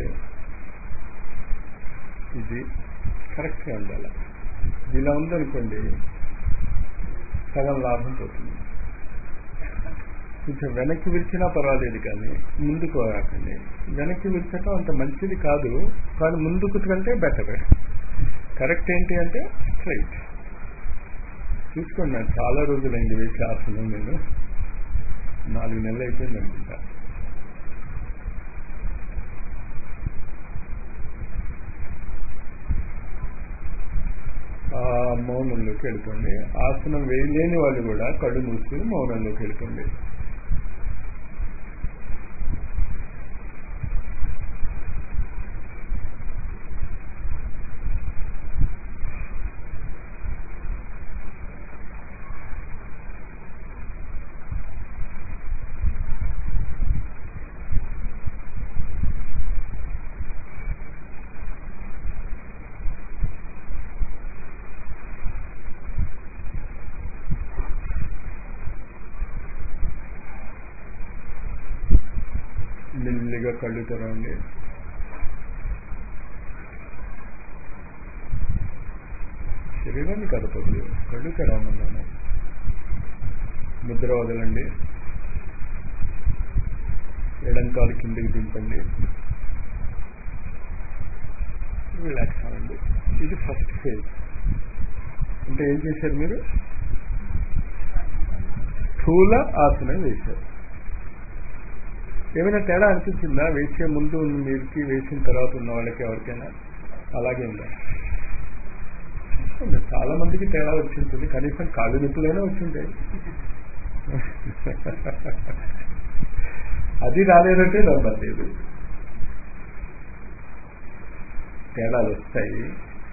ఇది కరెక్ట్గా ఉండాలి ఇలా ఉందనుకోండి సగం లాభం పోతుంది కొంచెం వెనక్కి విరిచినా పర్వాలేదు కానీ ముందుకు రాకండి వెనక్కి విరచటం అంత మంచిది కాదు కానీ ముందుకు కంటే బెటర్ కరెక్ట్ ఏంటి అంటే స్ట్రైట్ చూసుకోండి నాకు చాలా రోజులైంది వేసి ఆసనం నేను నాలుగు నెలలు అయిపోయింది అనుకుంటా ఆ మౌనంలోకి వెళ్ళిపోండి ఆసనం వేయలేని వాళ్ళు కూడా కళ్ళు మూసుకుని మౌనంలోకి వెళ్ళిపోండి మెల్లిగా కళ్ళు తెరవండి శరీరాన్ని కదపద్దు కళ్ళు తెరవమన్నాను ముద్ర వదలండి ఎడంకాలు కిందకి దింపండి రిలాక్స్ అవ్వండి ఇది ఫస్ట్ ఫేజ్ అంటే ఏం చేశారు మీరు స్థూల ఆసనం వేశారు ఏమైనా తేడా అనిపించిందా వేసే ముందు ఉన్న మీరుకి వేసిన తర్వాత ఉన్న వాళ్ళకి ఎవరికైనా అలాగే ఉందా చాలా మందికి తేడా వచ్చింటుంది కనీసం కాళ్ళు నిప్పులైనా వచ్చింటాయి అది రాలేదంటే నమ్మలేదు తేడాలు వస్తాయి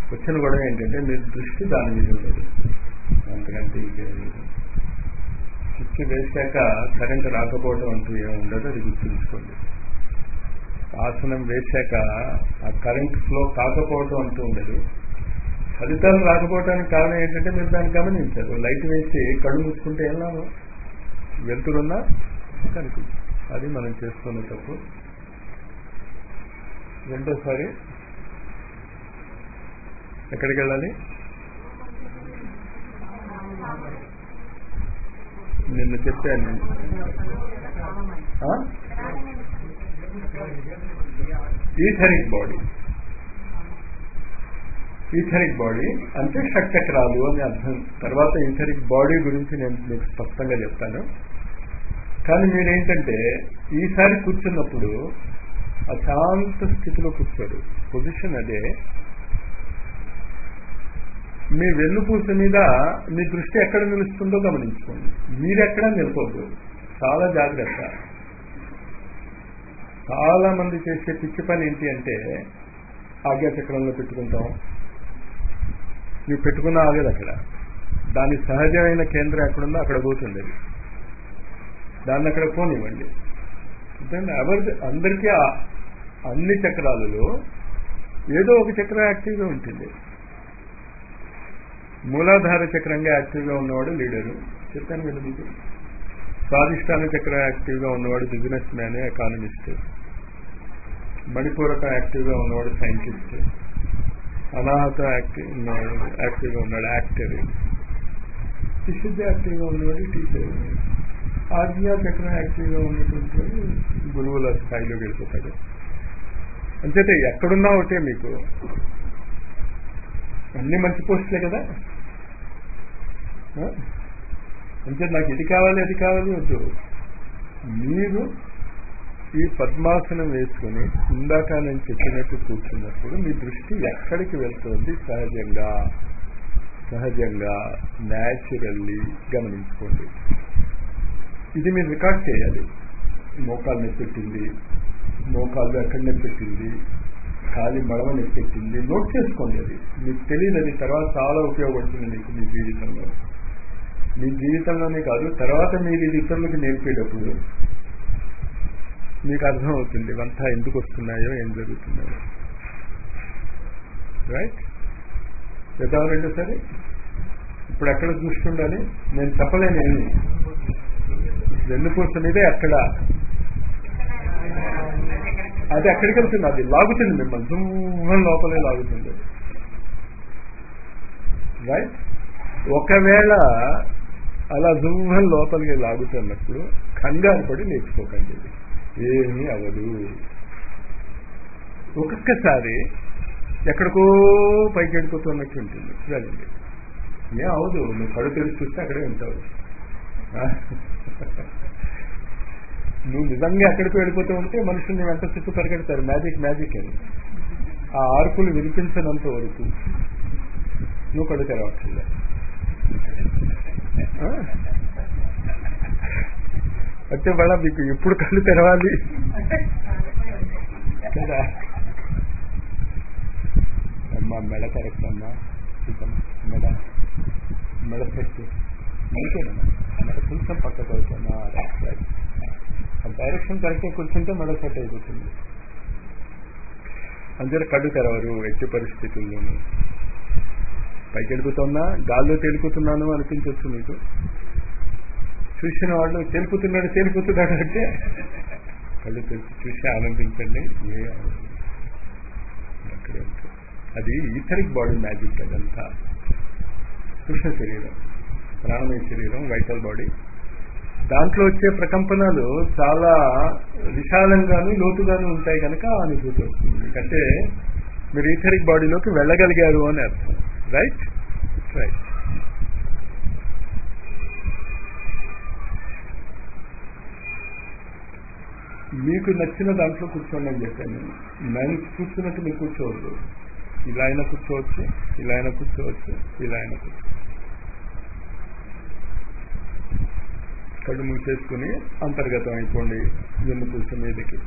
వచ్చిన గొడవ ఏంటంటే మీ దృష్టి దాని మీద ఉండదు అంతకంటే ఇంకేం లేదు స్విచ్ వేసాక కరెంట్ రాకపోవడం అంటూ ఏమి ఉండదు అది గుర్తుంచుకోండి ఆసనం వేశాక ఆ కరెంట్ ఫ్లో కాకపోవడం అంటూ ఉండదు ఫలితాలు రాకపోవడానికి కారణం ఏంటంటే మీరు దాన్ని గమనించారు లైట్ వేసి కళ్ళు మూసుకుంటే ఏం లాభం వెళ్తురున్నా కనిపించదు అది మనం చేస్తున్న తప్పు రెండోసారి ఎక్కడికి వెళ్ళాలి నిన్న చెప్పాను నేను ఈథరిక్ బాడీ ఈథరిక్ బాడీ అంటే షట్చక్రాలు అని అర్థం తర్వాత ఈథరిక్ బాడీ గురించి నేను మీకు స్పష్టంగా చెప్తాను కానీ మీరేంటంటే ఈసారి కూర్చున్నప్పుడు అశాంత స్థితిలో కూర్చోరు పొజిషన్ అదే మీ వెన్నుపూస మీద మీ దృష్టి ఎక్కడ నిలుస్తుందో గమనించుకోండి మీరెక్కడా నిలవద్దు చాలా జాగ్రత్త చాలా మంది చేసే పిచ్చి పని ఏంటి అంటే ఆజ్ఞాచక్రంలో పెట్టుకుంటాం మీరు పెట్టుకున్న ఆగదు అక్కడ దాని సహజమైన కేంద్రం ఎక్కడుందో అక్కడ పోతుంది అది దాన్ని అక్కడ పోనివ్వండి ఎవరి అందరికీ అన్ని చక్రాలలో ఏదో ఒక చక్రం యాక్టివ్గా ఉంటుంది మూలాధార చక్రంగా యాక్టివ్గా ఉన్నవాడు లీడరు చెప్పాను కదా మీకు స్వాధిష్టాన చక్రం యాక్టివ్గా ఉన్నవాడు బిజినెస్ మ్యాన్ ఎకానమిస్ట్ మణిపూరక యాక్టివ్గా ఉన్నవాడు సైంటిస్ట్ అనాహత యాక్టివ్ ఉన్నవాడు యాక్టివ్గా ఉన్నాడు యాక్టర్ విశుద్ధ యాక్టివ్గా ఉన్నవాడు టీచర్ ఆజ్ఞా చక్రం యాక్టివ్గా ఉన్నటువంటి వాడు గురువుల స్థాయిలోకి వెళ్ళిపోతాడు అంచేతే ఎక్కడున్నా ఒకటే మీకు అన్ని మంచి పోస్టులే కదా అంటే నాకు ఇది కావాలి అది కావాలి వద్దు మీరు ఈ పద్మాసనం వేసుకుని ఇందాక నేను చెప్పినట్టు కూర్చున్నప్పుడు మీ దృష్టి ఎక్కడికి వెళ్తుంది సహజంగా సహజంగా న్యాచురల్లీ గమనించుకోండి ఇది మీరు రికార్డ్ చేయాలి మోకాలు నెప్పెట్టింది మోకాళ్ళు ఎక్కడ నెప్పెట్టింది కాలి మడమ నెప్పెట్టింది నోట్ చేసుకోండి అది మీకు తెలియదు అది తర్వాత చాలా ఉపయోగపడుతుంది మీకు మీ జీవితంలో మీ జీవితంలోనే కాదు తర్వాత మీరు ఇది ఇతరులకు నేర్పేటప్పుడు మీకు అర్థం అవుతుంది ఇవంతా ఎందుకు వస్తున్నాయో ఏం జరుగుతున్నాయో రైట్ చేద్దామంటే సరే ఇప్పుడు ఎక్కడ దృష్టి ఉండాలి నేను చెప్పలేను ఏమి వెన్నుపూస మీదే ఎక్కడ అది ఎక్కడికి వెళ్తుంది అది లాగుతుంది మిమ్మల్ని జుమ్మని లోపలే లాగుతుంది రైట్ ఒకవేళ అలా జుమ్మని లోపలికి లాగుతున్నప్పుడు కంగారు పడి నేర్చుకోకండి ఏమీ అవ్వదు ఒక్కొక్కసారి ఎక్కడికో పైకి వెళ్ళిపోతున్నట్టు ఉంటుంది వెళ్ళండి ఏం అవదు నువ్వు కడు తెరిచి చూస్తే అక్కడే ఉంటావు నువ్వు నిజంగా ఎక్కడికి వెళ్ళిపోతూ ఉంటే మనుషుల్ని వెంట చుట్టూ పరిగెడతారు మ్యాజిక్ మ్యాజిక్ అని ఆ ఆర్పులు వినిపించినంత వరకు నువ్వు కడు తెరవట్లే అంటే వాళ్ళ మీకు ఎప్పుడు కళ్ళు తెరవాలి కదా అమ్మా మెడ కరెక్ట్ అమ్మా మెడ మెడ సెట్ మెడకేనమ్మా మెడ కొంచెం పక్కకు అవుతామా రైట్ రైట్ ఆ డైరెక్షన్ కరెక్ట్గా కూర్చుంటే మెడ సెట్ అయిపోతుంది అందరు కళ్ళు తెరవరు ఎట్టి పరిస్థితుల్లోనూ పైకి వెళ్ళిపోతున్నా గాల్లో తేలిపోతున్నాను అనిపించవచ్చు మీకు చూసిన వాళ్ళు తేలిపోతున్నాడు తేలిపోతున్నాడు అంటే కళ్ళు తెలిసి చూసి ఆనందించండి ఏ అక్కడే ఉంటుంది అది ఈథరిక్ బాడీ మ్యాజిక్ అదంతా కృష్ణ శరీరం ప్రాణమయ శరీరం వైటల్ బాడీ దాంట్లో వచ్చే ప్రకంపనలు చాలా విశాలంగాను లోతుగాను ఉంటాయి కనుక అనుభూతి వస్తుంది అంటే మీరు ఈథరిక్ బాడీలోకి వెళ్ళగలిగారు అని అర్థం రైట్ రైట్ మీకు నచ్చిన దాంట్లో కూర్చోండి అని చెప్పాను నేను కూర్చున్నట్టు మీరు కూర్చోవద్దు ఇలా అయినా కూర్చోవచ్చు ఇలా అయినా కూర్చోవచ్చు ఇలా అయినా కూర్చోవచ్చు కళ్ళు మూసేసుకుని అంతర్గతం అయిపోండి వెన్ను పూస మీదకి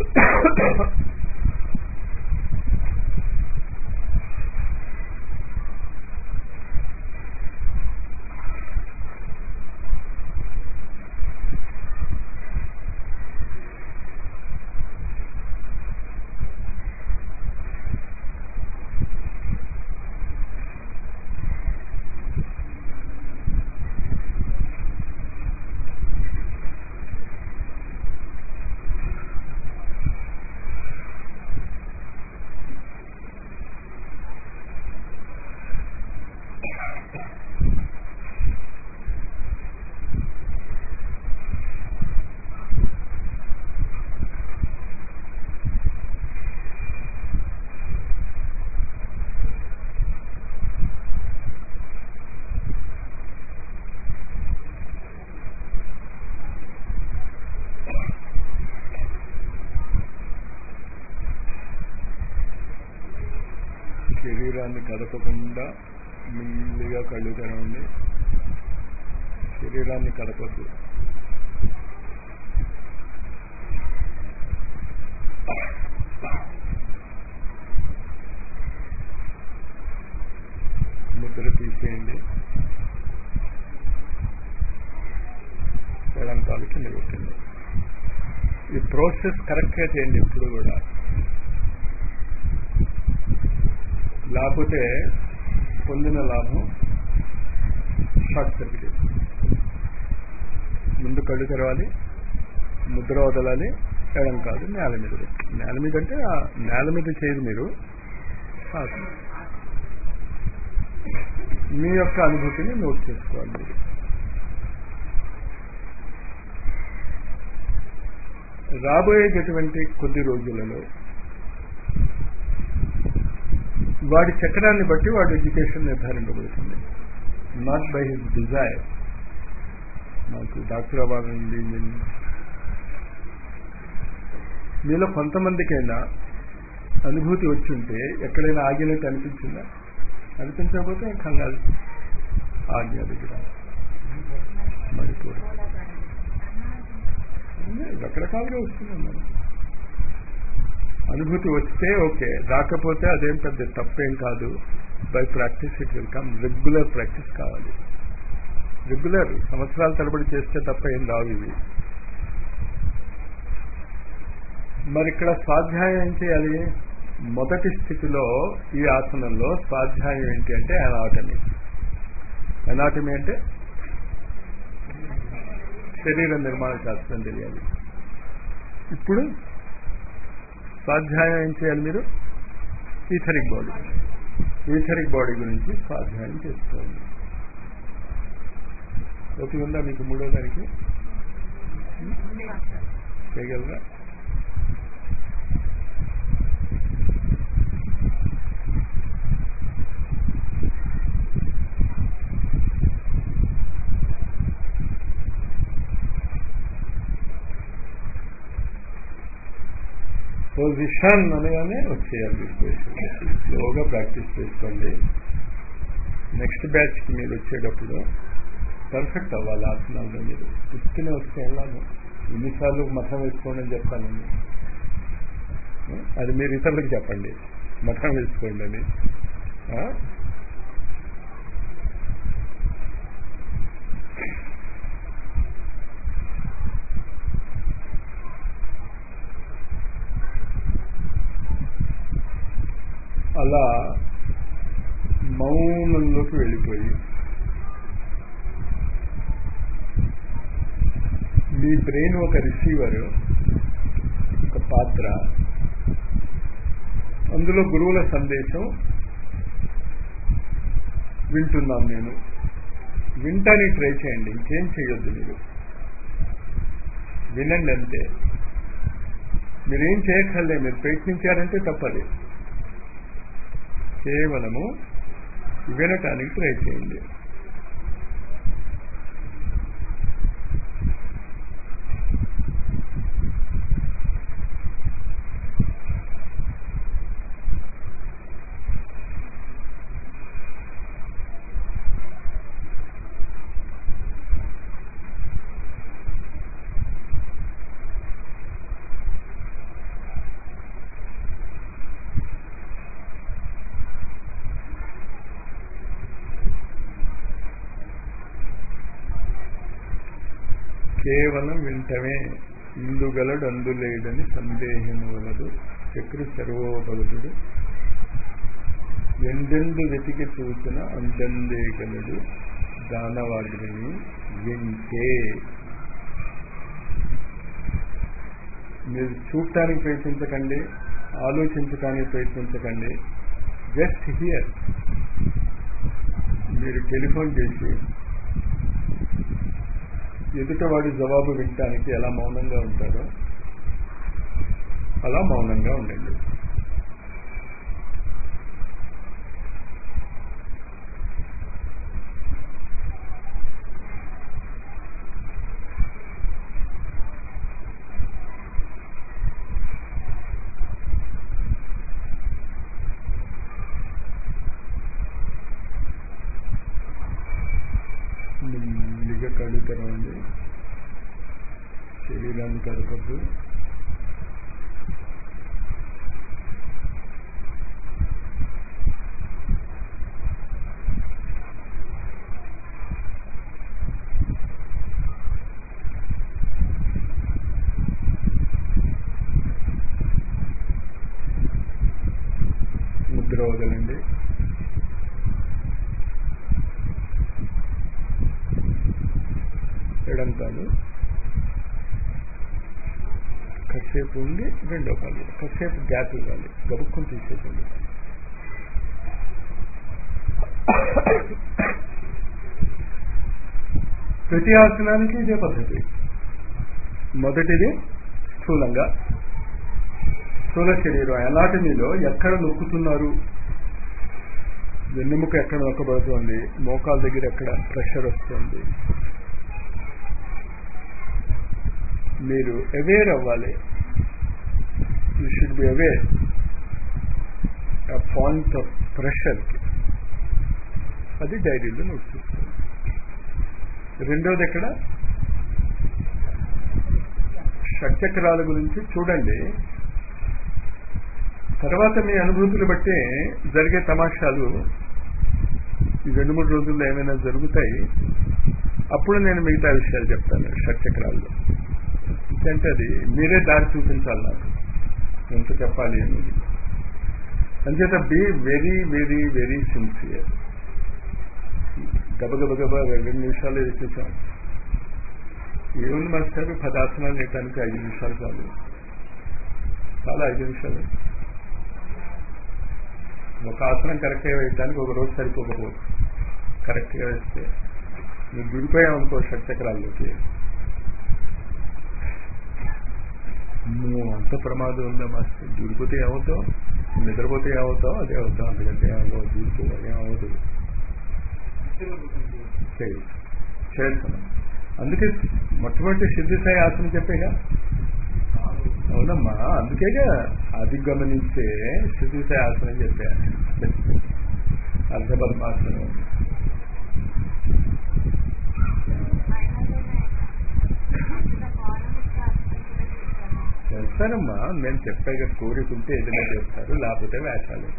శరీరాన్ని కదపకుండా మెల్లిగా కళ్ళు తెరవండి శరీరాన్ని కదపద్దు ముద్ర తీసేయండి ఎడం కాలు కింద పెట్టండి ఈ ప్రాసెస్ కరెక్ట్గా చేయండి ఇప్పుడు కూడా లేకపోతే పొందిన లాభం షార్ట్ సర్క్యూట్ ముందు కళ్ళు తెరవాలి ముద్ర వదలాలి ఎడం కాదు నేల మీద పెట్టి. నేల మీద అంటే ఆ నేల మీద చేయదు మీరు శ్వాస. మీ యొక్క అనుభూతిని నోట్ చేసుకోవాలి మీరు రాబోయేటటువంటి కొద్ది రోజులలో వాడి చక్రాన్ని బట్టి వాడి ఎడ్యుకేషన్ నిర్ధారింపబడుతుంది నాట్ బై హిజ్ డిజైర్ నాకు డాక్టర్ అవ్వాలండి నేను మీలో కొంతమందికైనా అనుభూతి వచ్చుంటే ఎక్కడైనా ఆగినట్టు అనిపించిందా అనిపించకపోతే కంగారు ఆజ్ఞ దగ్గర మణిపూర్ రకరకాలుగా వస్తున్నాం మనం అనుభూతి వస్తే ఓకే రాకపోతే అదేం పెద్ద తప్పేం కాదు by practice it will come regular practice కావాలి రెగ్యులర్ సంవత్సరాల తరబడి చేస్తే తప్ప ఏం రావు ఇవి మరి ఇక్కడ స్వాధ్యాయం ఏం చేయాలి మొదటి స్థితిలో ఈ ఆసనంలో స్వాధ్యాయం ఏంటి అంటే అనాటమీ అనాటమీ అంటే శరీర నిర్మాణ శాస్త్రం తెలియాలి ఇప్పుడు స్వాధ్యాయం ఏం చేయాలి మీరు ఈథరిక్ బాడీ ఈథరిక్ బాడీ గురించి స్వాధ్యాయం చేసుకోవాలి ఓకే ఉందా మీకు మూడో దానికి చేయగలరా పొజిషన్ అనగానే వచ్చేయాలి విశ్లేషణ స్లోగా ప్రాక్టీస్ చేసుకోండి నెక్స్ట్ బ్యాచ్కి మీరు వచ్చేటప్పుడు పర్ఫెక్ట్ అవ్వాలి ఆసనాల్లో మీరు పుట్టిన వస్తే వెళ్ళాను ఎన్నిసార్లు మఠం వేసుకోండి అని చెప్తాను అది మీరు ఇతరులకు చెప్పండి మఠం వేసుకోండి అని ఆ? అలా మౌనంలోకి వెళ్ళిపోయి మీ బ్రెయిన్ ఒక రిసీవర్ ఒక పాత్ర అందులో గురువుల సందేశం వింటున్నాం నేను వింటానికి ట్రై చేయండి ఇంకేం చేయొద్దు మీరు వినండి అంతే మీరేం చేయక్కర్లే మీరు ప్రయత్నించారంటే తప్పది కేవలము వినటానికి ట్రై చేయండి కేవలం వింటమే ఇందుగలడు అందులేడని సందేహము వలదు చక్ర సర్వోపగతుడు ఎందెందు వెతికి చూసిన అందందేగలడు దానవాగ్ని వింటే మీరు చూడటానికి ప్రయత్నించకండి ఆలోచించడానికి ప్రయత్నించకండి జస్ట్ హియర్ మీరు టెలిఫోన్ చేసి ఎదుటవాడి జవాబు వినటానికి ఎలా మౌనంగా ఉంటారో అలా మౌనంగా ఉండండి మెల్లిగా కళ్ళు తెరవండి శరీరాన్ని కదపద్దు ముద్ర వదలండి ఎడం కాలు కాసేపు ఉండి రెండో కాలు కాసేపు గ్యాప్ ఇవ్వాలి గబుక్కుని తీసేసండి ప్రతి ఆసనానికి ఇదే పద్ధతి మొదటిది స్థూలంగా స్థూల శరీరం ఎనాటమీలో ఎక్కడ నొక్కుతున్నారు వెన్నెముక ఎక్కడ నొక్కబడుతుంది మోకాల దగ్గర ఎక్కడ ప్రెషర్ వస్తుంది మీరు అవేర్ అవ్వాలి you should be aware point of pressure అది డైరీలో నోట్ చేసుకోండి రెండోది ఎక్కడ షట్చక్రాల గురించి చూడండి తర్వాత మీ అనుభూతులు బట్టి జరిగే తమాషాలు ఈ రెండు మూడు రోజుల్లో ఏమైనా జరుగుతాయి అప్పుడు నేను మిగతా విషయాలు చెప్తాను షట్చక్రాల్లో అంటే అది మీరే దారి చూపించాలి నాకు ఎంత చెప్పాలి అనేది అంచేత be very very very sincere గబగబ గబ రెండు నిమిషాలు వేసేసాం ఏముంది మాస్టర్ పదాసనాలు వేయటానికి ఐదు నిమిషాలు చాలు చాలా ఐదు నిమిషాలు ఒక ఆసనం కరెక్ట్గా వేయటానికి ఒక రోజు సరిపోకపోవచ్చు కరెక్ట్గా వేస్తే మీరు దిగిపోయామనుకో షట్చక్రాల్లోకి నువ్వు అంత ప్రమాదం ఉందా మాస్టర్ దూరిపోతే ఏమవుతావు నిద్రపోతే ఏమవుతావు అదే అవుతావు అందుకంటే ఏమవుతావు దూరిపోవాలి ఏమవుతుంది చేస్తాను అందుకే మొట్టమొదటి సిద్ధిసాయి ఆసనం చెప్పేగా అవునమ్మా అందుకేగా అది గమనించే సిద్ధిసాయి ఆసనం చెప్పా అర్ధపద్మాసనం చేస్తానమ్మా నేను చెప్పాక కోరికుంటే ఏదైనా చేస్తారు లేకపోతే వేషాలు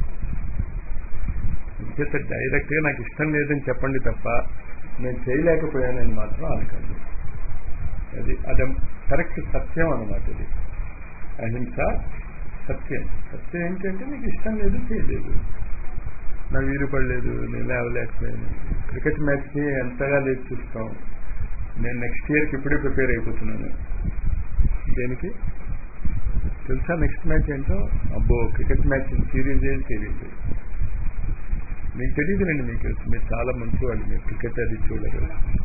ఇంకేత డైరెక్ట్ గా నాకు ఇష్టం లేదని చెప్పండి తప్ప నేను చేయలేకపోయానని మాత్రం అనకండి అది అది కరెక్ట్ సత్యం అన్నమాట ఇది అహింస సత్యం సత్యం ఏంటంటే నీకు ఇష్టం లేదు చేయలేదు నా వీలు పడలేదు నేను లేవలేకపోయాను క్రికెట్ మ్యాచ్కి ఎంతగా లేదు చూస్తాం నేను నెక్స్ట్ ఇయర్కి ఇప్పుడే ప్రిపేర్ అయిపోతున్నాను దేనికి తెలుసా నెక్స్ట్ మ్యాచ్ ఏంటో అబ్బో క్రికెట్ మ్యాచ్ సిరీస్ ఏం సిరీస్ మీకు తెలియదులేండి మీకు మీరు చాలా మంచి వాళ్ళు మీరు క్రికెట్ అది చూడరు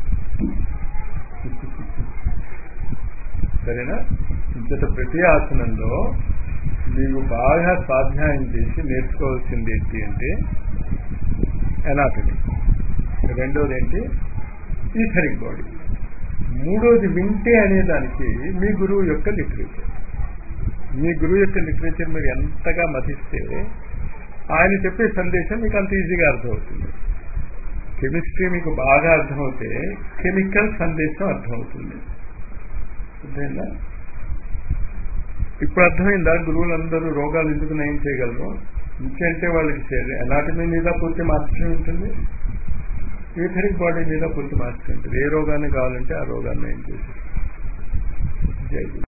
సరేనా ఇంతట ప్రతి ఆసనంలో మీకు బాగా స్వాధ్యాయం చేసి నేర్చుకోవాల్సింది ఏంటి అంటే ఎనాటమీ రెండోది ఏంటి ఈథరిక్ బాడీ మూడోది వింటే అనేదానికి మీ గురువు యొక్క లిటరేచర్ మీ గురువు యొక్క లిటరేచర్ మీరు ఎంతగా మతిస్తే ఆయన చెప్పే సందేశం మీకు అంత ఈజీగా అర్థమవుతుంది కెమిస్ట్రీ మీకు బాగా అర్థమవుతే కెమికల్ సందేశం అర్థమవుతుంది అర్థమైందా ఇప్పుడు అర్థమైందా గురువులందరూ రోగాలు ఎందుకు నయం చేయగలరు ఇంకంటే వాళ్ళకి ఎనాటమీ మీద పూర్తి మాత్రమే ఉంటుంది ఈథరిక్ బాడీ మీద పూర్తి మాస్టర్ ఉంటుంది ఏ రోగాన్ని కావాలంటే ఆ రోగాన్ని ఏం చేసి జై గురు